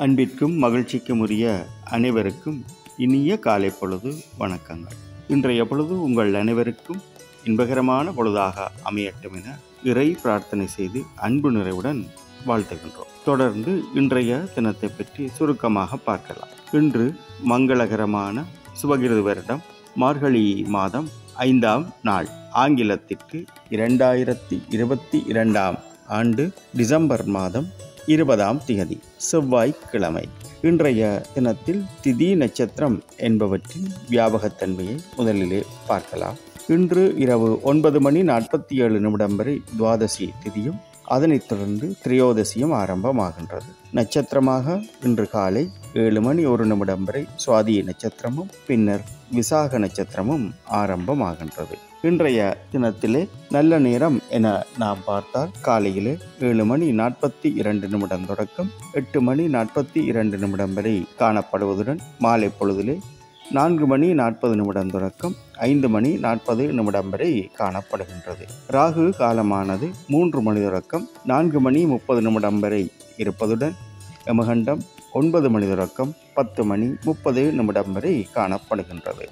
அன்பிற்கும் மகிழ்ச்சிக்கும் உரிய அனைவருக்கும் இனிய காலை பொழுது வணக்கங்கள் இன்றைய பொழுது உங்கள் அனைவருக்கும் இன்பகரமான பொழுதாக அமையட்டும் என இறை பிரார்த்தனை செய்து அன்பு நிறைவுடன் வாழ்த்துகின்றோம் தொடர்ந்து இன்றைய தினத்தை பற்றி சுருக்கமாக பார்க்கலாம் இன்று மங்களகரமான சுபகிருது வருடம் மார்கழி மாதம் ஐந்தாம் நாள் ஆங்கிலத்திற்கு இரண்டாயிரத்தி இருபத்தி இரண்டாம் ஆண்டு டிசம்பர் மாதம் இருபதாம் திகதி செவ்வாய்க்கிழமை இன்றைய தினத்தில் திதி நட்சத்திரம் என்பவற்றின் வியாபகத்தன்மையை முதலிலே பார்க்கலாம் இன்று இரவு ஒன்பது மணி நாற்பத்தி ஏழு நிமிடம் வரை துவாதசி திதியும் அதனைத் தொடர்ந்து திரையோதசியும் ஆரம்பமாகின்றது நட்சத்திரமாக இன்று காலை ஏழு மணி ஒரு நிமிடம் வரை சுவாதி நட்சத்திரமும் பின்னர் விசாக நட்சத்திரமும் ஆரம்பமாகின்றது இன்றைய தினத்திலே நல்ல நேரம் என நாம் பார்த்தால் காலையிலே ஏழு மணி நாற்பத்தி இரண்டு நிமிடம் தொடக்கம் எட்டு மணி நாற்பத்தி இரண்டு நிமிடம் வரை காணப்படுவதுடன் மாலை பொழுதிலே நான்கு மணி நாற்பது நிமிடம் தொடக்கம் ஐந்து மணி நாற்பது நிமிடம் வரை காணப்படுகின்றது ராகு காலமானது மூன்று மணி தொடக்கம் நான்கு மணி முப்பது நிமிடம் வரை இருப்பதுடன் யமகண்டம் ஒன்பது மணி தொடக்கம் பத்து மணி முப்பது நிமிடம் வரை காணப்படுகின்றது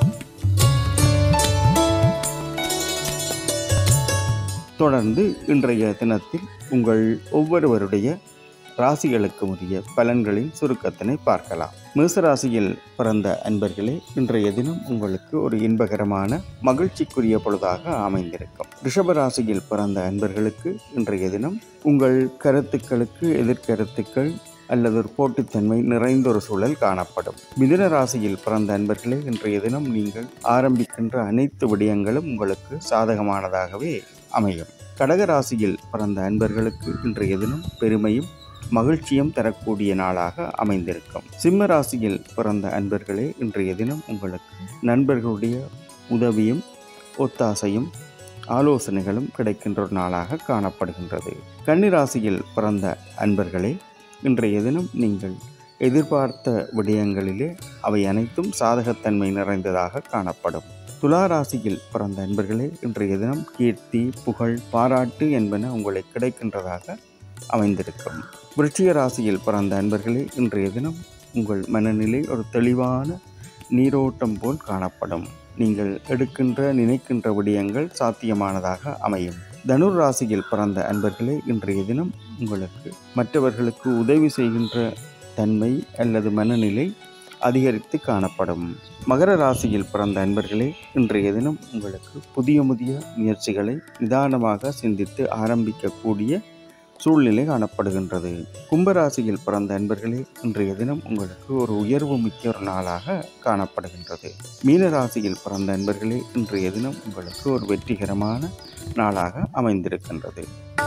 தொடர்ந்து இன்றைய தினத்தில் உங்கள் ஒவ்வொருவருடைய ராசிகளுக்கு உரிய பலன்களின் சுருக்கத்தினை பார்க்கலாம் மேசராசியில் பிறந்த அன்பர்களே இன்றைய தினம் உங்களுக்கு ஒரு இன்பகரமான மகிழ்ச்சிக்குரிய பொழுதாக அமைந்திருக்கும் ரிஷபராசியில் பிறந்த அன்பர்களுக்கு இன்றைய தினம் உங்கள் கருத்துக்களுக்கு எதிர்கருத்துக்கள் அல்லது ஒரு போட்டித்தன்மை நிறைந்த ஒரு சூழல் காணப்படும் மிதுன ராசியில் பிறந்த அன்பர்களே இன்றைய தினம் நீங்கள் ஆரம்பிக்கின்ற அனைத்து விடயங்களும் உங்களுக்கு சாதகமானதாகவே அமையும் கடக ராசியில் பிறந்த அன்பர்களுக்கு இன்றைய தினம் பெருமையும் மகிழ்ச்சியும் தரக்கூடிய நாளாக அமைந்திருக்கும் சிம்ம ராசியில் பிறந்த அன்பர்களே இன்றைய தினம் உங்களுக்கு நண்பர்களுடைய உதவியும் ஒத்தாசையும் ஆலோசனைகளும் கிடைக்கின்ற ஒரு நாளாக காணப்படுகின்றது கன்னிராசியில் பிறந்த அன்பர்களே இன்றைய தினம் நீங்கள் எதிர்பார்த்த விடயங்களிலே அவை அனைத்தும் சாதகத்தன்மை நிறைந்ததாக காணப்படும் துலா ராசியில் பிறந்த அன்பர்களே இன்றைய தினம் கீர்த்தி புகழ் பாராட்டு என்பன உங்களுக்கு கிடைக்கின்றதாக அமைந்திருக்கும் விருச்சிக ராசியில் பிறந்த அன்பர்களே இன்றைய தினம் உங்கள் மனநிலை ஒரு தெளிவான நீரோட்டம் போல் காணப்படும் நீங்கள் எடுக்கின்ற நினைக்கின்ற விடயங்கள் சாத்தியமானதாக அமையும் தனுர் ராசியில் பிறந்த அன்பர்களே இன்றைய தினம் உங்களுக்கு மற்றவர்களுக்கு உதவி செய்கின்ற தன்மை அல்லது மனநிலை அதிகரித்து காணப்படும் மகர ராசியில் பிறந்த அன்பர்களே இன்றைய தினம் உங்களுக்கு புதிய புதிய முயற்சிகளை நிதானமாக சிந்தித்து ஆரம்பிக்கக்கூடிய சூழ்நிலை காணப்படுகின்றது கும்பராசியில் பிறந்த அன்பர்களே இன்றைய தினம் உங்களுக்கு ஒரு உயர்வு மிக்க ஒரு நாளாக காணப்படுகின்றது மீனராசியில் பிறந்த அன்பர்களே இன்றைய தினம் உங்களுக்கு ஒரு வெற்றிகரமான நாளாக அமைந்திருக்கின்றது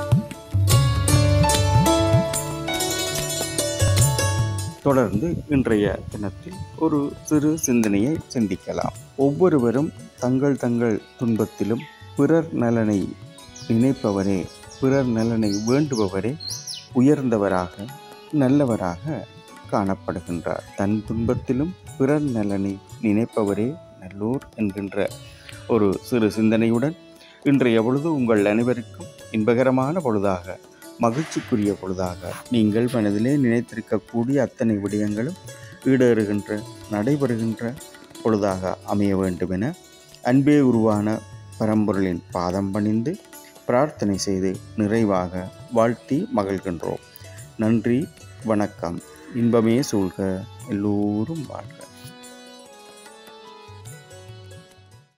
தொடர்ந்து இன்றைய தினத்தில் ஒரு சிறு சிந்தனையை சிந்திக்கலாம் ஒவ்வொருவரும் தங்கள் தங்கள் துன்பத்திலும் பிறர் நலனை நினைப்பவரே பிறர் நலனை வேண்டுபவரே உயர்ந்தவராக நல்லவராக காணப்படுகின்றார் தன் துன்பத்திலும் பிறர் நலனை நினைப்பவரே நல்லோர் என்கின்ற ஒரு சிறு சிந்தனையுடன் இன்றைய பொழுது உங்கள் அனைவருக்கும் இன்பகரமான பொழுதாக மகிழ்ச்சிக்குரிய பொழுதாக நீங்கள் மனதிலே நினைத்திருக்கக்கூடிய அத்தனை விடயங்களும் ஈடேறுகின்ற நடைபெறுகின்ற பொழுதாக அமைய வேண்டும் என அன்பே உருவான பரம்பொருளின் பாதம் பணிந்து பிரார்த்தனை செய்து நிறைவாக வாழ்த்தி மகிழ்கின்றோம் நன்றி வணக்கம் இன்பமே சூழ்க எல்லோரும் வாழ்க